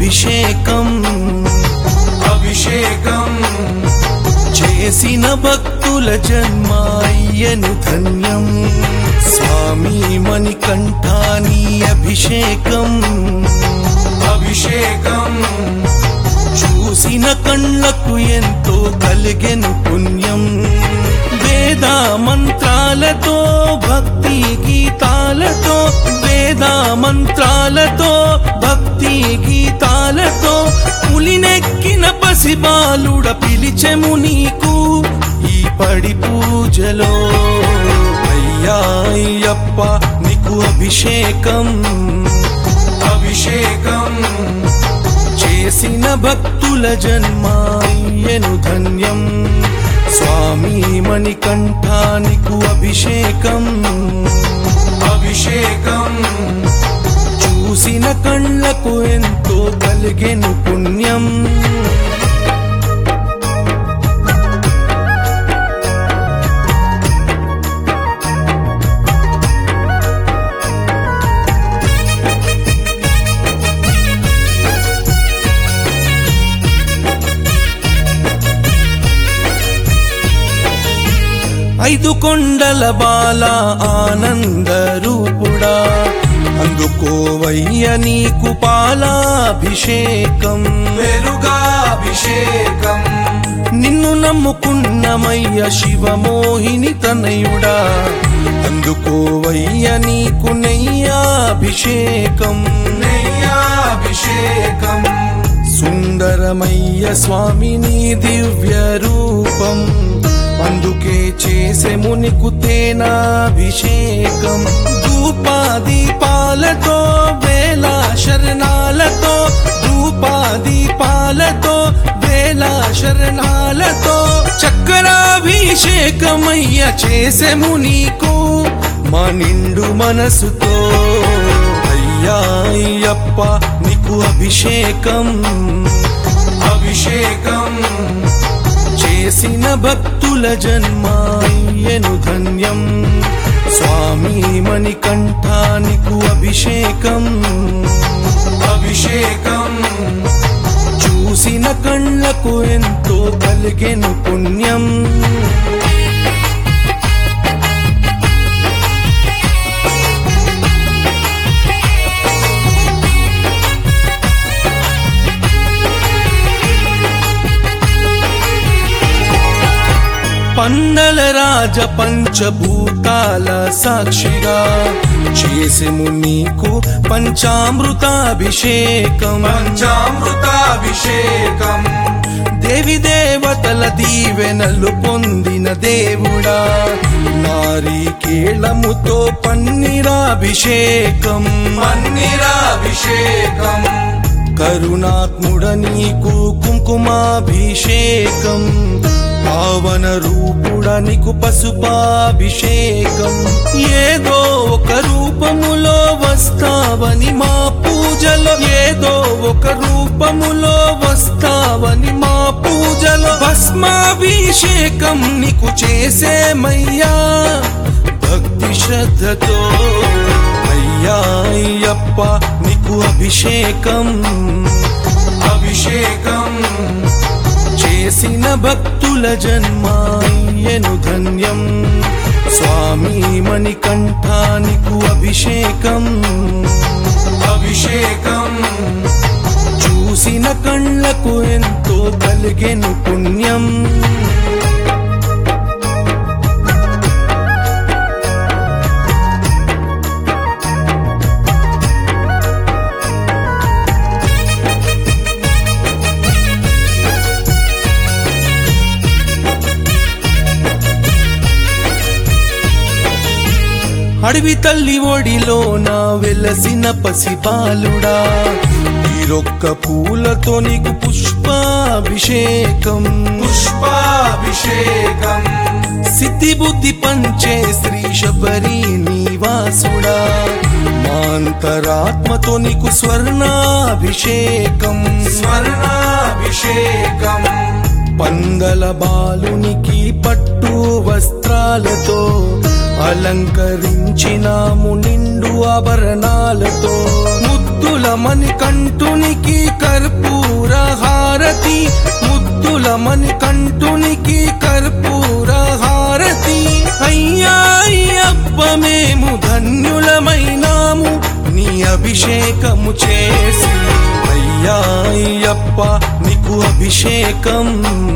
అభిషేకం అభిషేకం చేసిన భక్తుల జన్మాయ్యను ధన్యం స్వామి మణికంఠాని అభిషేకం అభిషేకం చూసిన కళ్ళకు ఎంతో కలిగెను పుణ్యం వేద మంత్రాలతో భక్తి గీతాలతో వేద మంత్రాలతో భక్తి గీతాలతో పులినెక్కిన పసిబాలుడ పిలిచెము నీకు ఈ పడి పూజలో అయ్యా అయ్యప్ప నీకు అభిషేకం అభిషేకం చేసిన భక్తుల జన్మాయ్యను ధన్యం స్వామి మణికంఠానికు అభిషేకం అభిషేకం చూసిన కళ్ళకు ఎంతో కలిగెను పుణ్యం ఐదు కొండల బాల ఆనంద రూపుడా అందుకోవయ్య నీకు పాలాభిషేకం వెలుగాభిషేకం నిన్ను నమ్ముకున్నమయ్య శివమోహిని తనయుడా అందుకోవయ్య నీకు నెయ్యాభిషేకం నెయ్యాభిషేకం సుందరమయ్య స్వామిని దివ్య రూపం అందుకే చేసెము నీకు తేనాభిషేకం ధూపాదీపాలతో వేల శరణాలతో ధూపాదీపాలతో వేల శరణాలతో చక్కరాభిషేకమయ్య చేసెము నీకు మా నిండు మనసుతో అయ్యా అయ్యప్ప నీకు అభిషేకం అభిషేకం చేసిన భక్తుల జన్మాయ్యను ధన్యం స్వామి మణికంఠానికు అభిషేకం అభిషేకం చూసిన కళ్ళకు ఎంతో కలిగెను పుణ్యం పందల రాజ పంచభూతాల సాక్షిగా చేసెము నీకు పంచామృతాభిషేకం పంచామృతాభిషేకం దేవి దేవతల దీవెనలు పొందిన దేవుడా నారీకేళముతో పన్నీరాభిషేకం మన్నిరాభిషేకం కరుణాత్ముడ నీకు కుంకుమాభిషేకం పావన రూపుడ నీకు పసుపాభిషేకం ఏదో ఒక రూపములో వస్తావని మా పూజలో ఏదో ఒక రూపములో వస్తావని మా పూజలో భస్మాభిషేకం నీకు చేసేమయ్యా భక్తి శ్రద్ధతో అయ్యా అయ్యప్ప నీకు అభిషేకం అభిషేకం చేసిన భక్తుల జన్మాయ్యను ధన్యం స్వామి మణికంఠానికు అభిషేకం అభిషేకం చూసిన కళ్ళకు ఎంతో కలిగెను పుణ్యం అడవి తల్లి ఒడిలో నా వెలసిన పసిపాలుడా ఈరొక్క పూలతో నీకు పుష్పాభిషేకం పుష్పాభిషేకం సిద్ధి బుద్ధి పంచే శ్రీ శబరి నివాసుడా మాంతరాత్మతో నీకు స్వర్ణాభిషేకం స్వర్ణాభిషేకం పందల బాలునికి పట్టు వస్త్రాలతో అలంకరించినాము నిండు ఆభరణాలతో ముద్దుల ముద్దుల మణికంఠునికి కర్పూర హారతి ముద్దుల మణికంఠునికి కర్పూర హారతి అయ్యా అయ్యప్ప మేము ధన్యులమైనాము నీ అభిషేకము చేసి అయ్యా అయ్యప్ప నీకు అభిషేకం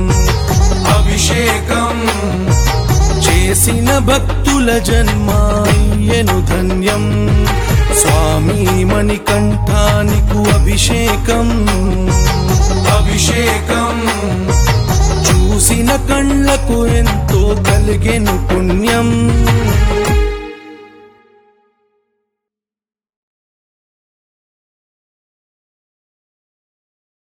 అభిషేకం చేసిన భక్తుల జన్మాయ్యను ధన్యం స్వామి మణికంఠానికు అభిషేకం అభిషేకం చూసిన కళ్ళకు ఎంతో కలిగెను పుణ్యం